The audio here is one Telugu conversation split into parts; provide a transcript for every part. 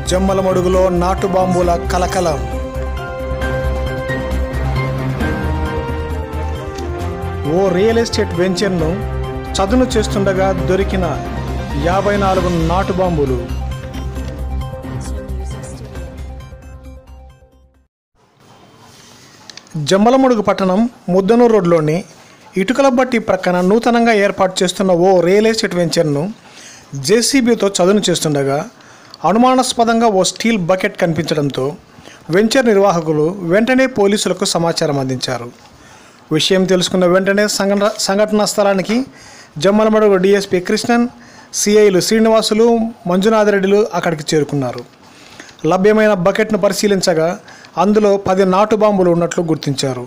జమ్మల మడుగులో నాటు బాంబుల కలకలం ఓ రియల్ ఎస్టేట్ వెంచర్ను చదును చేస్తుండగా దొరికిన యాభై నాలుగు నాటు బాంబులు జమ్మలమడుగు పట్టణం ముద్దనూరు రోడ్లోని ఇటుకల బట్టి ప్రక్కన నూతనంగా ఏర్పాటు చేస్తున్న ఓ రియల్ ఎస్టేట్ వెంచర్ను జేసీబీతో చదును చేస్తుండగా అనుమానాస్పదంగా ఓ స్టీల్ బకెట్ కనిపించడంతో వెంచర్ నిర్వాహకులు వెంటనే పోలీసులకు సమాచారం అందించారు విషయం తెలుసుకున్న వెంటనే సంఘటన సంఘటనా స్థలానికి జమ్మలమడుగు డిఎస్పీ కృష్ణన్ సిఐలు శ్రీనివాసులు మంజునాథ్ రెడ్డిలు అక్కడికి చేరుకున్నారు లభ్యమైన బకెట్ను పరిశీలించగా అందులో పది నాటు బాంబులు ఉన్నట్లు గుర్తించారు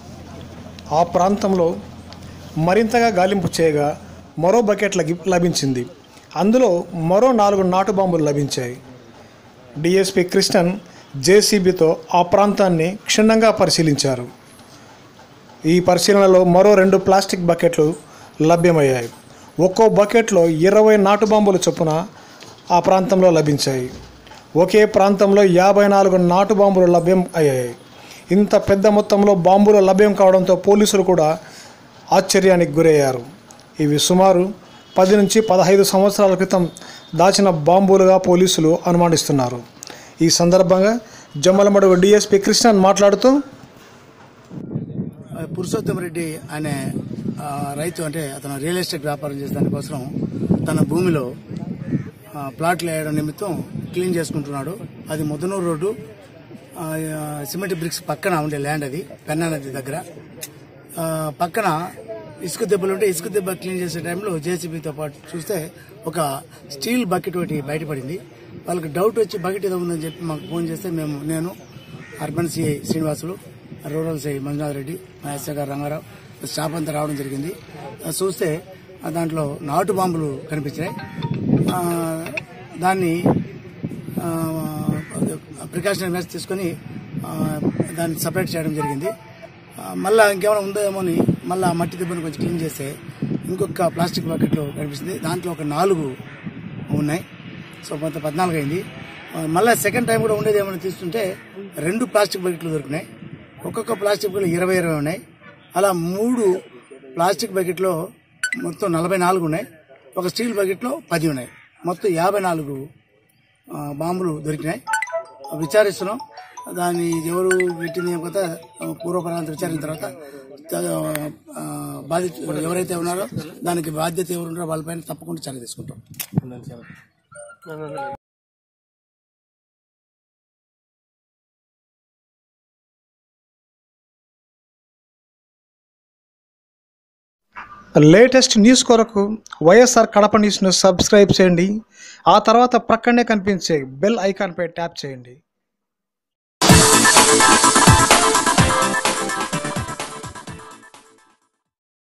ఆ ప్రాంతంలో మరింతగా గాలింపు చేయగా మరో బకెట్ లగి- లభించింది అందులో మరో నాలుగు నాటు బాంబులు లభించాయి డిఎస్పి కృష్ణన్ జేసీబీతో ఆ ప్రాంతాన్ని క్షుణ్ణంగా పరిశీలించారు ఈ పరిశీలనలో మరో రెండు ప్లాస్టిక్ బకెట్లు లభ్యమయ్యాయి ఒక్కో బకెట్లో ఇరవై నాటు బాంబులు చొప్పున ఆ ప్రాంతంలో లభించాయి ఒకే ప్రాంతంలో యాభై నాలుగు నాటు బాంబులు లభ్యం అయ్యాయి ఇంత పెద్ద మొత్తంలో బాంబులు లభ్యం కావడంతో పోలీసులు కూడా ఆశ్చర్యానికి గురయ్యారు ఇవి సుమారు పది నుంచి పదహైదు సంవత్సరాల క్రితం దాచిన బాంబులుగా పోలీసులు అనుమానిస్తున్నారు ఈ సందర్భంగా జమ్మలమడుగు డిఎస్పి కృష్ణన్ మాట్లాడుతూ పురుషోత్తం రెడ్డి అనే ఆ, రైతు అంటే అతను రియల్ ఎస్టేట్ వ్యాపారం చేసే దానికోసం తన భూమిలో ఆ, ప్లాట్లు వేయడం నిమిత్తం క్లీన్ చేసుకుంటున్నాడు అది ముద్దనూరు రోడ్డు ఆ, సిమెంట్ బ్రిక్స్ పక్కన ఉండే ల్యాండ్ అది పెన్నా నది దగ్గర ఆ, పక్కన ఇసుక దెబ్బలు ఉంటే ఇసుక దెబ్బ క్లీన్ చేసే టైంలో జేసీబీతో పాటు చూస్తే ఒక స్టీల్ బకెట్ ఒకటి బయటపడింది వాళ్ళకి డౌట్ వచ్చి బకెట్ ఏదో ఉందని చెప్పి మాకు ఫోన్ చేస్తే మేము నేను urban CI Srinivasulu rural CI Manjunath Reddy మా ఎస్ఐ గారు రంగారావు స్టాఫ్ అంతా రావడం జరిగింది ఆ, చూస్తే ఆ, దాంట్లో నాటు బాంబులు కనిపించాయి ఆ, దాన్ని ప్రికాషనరీ మెజర్స్ తీసుకొని ఆ, దాన్ని సపరేట్ చేయడం జరిగింది ఆ, మళ్ళా ఇంకేమైనా ఉందేమో అని మళ్ళీ ఆ మట్టి దెబ్బను కొంచెం క్లీన్ చేస్తే ఇంకొక ప్లాస్టిక్ బకెట్లో కనిపిస్తుంది దాంట్లో ఒక నాలుగు ఉన్నాయి సో మొత్తం పద్నాలుగు అయింది ఆ, మళ్ళా సెకండ్ టైం కూడా ఉండేది ఏమైనా తీసుకుంటే రెండు ప్లాస్టిక్ బకెట్లు దొరికినాయి ఒక్కొక్క ప్లాస్టిక్ బకెట్ ఇరవై ఇరవై ఉన్నాయి అలా మూడు ప్లాస్టిక్ బకెట్లో మొత్తం నలభై నాలుగు ఉన్నాయి ఒక స్టీల్ బకెట్లో పది ఉన్నాయి మొత్తం యాభై నాలుగు ఆ, బాంబులు దొరికినాయి విచారిస్తున్నాం దాన్ని ఎవరు పెట్టింది ఏం కొత్త పూర్వపరాంత విచారించిన తర్వాత ఆ, బాధిత ఎవరైతే ఉన్నారో దానికి బాధ్యత ఎవరు ఉన్నారో వాళ్ళపైన తప్పకుండా చర్య తీసుకుంటాం లేటెస్ట్ న్యూస్ కొరకు వైఎస్ఆర్ కడప న్యూస్ను సబ్స్క్రైబ్ చేయండి ఆ తర్వాత ప్రక్కనే కనిపించే బెల్ ఐకాన్పై ట్యాప్ చేయండి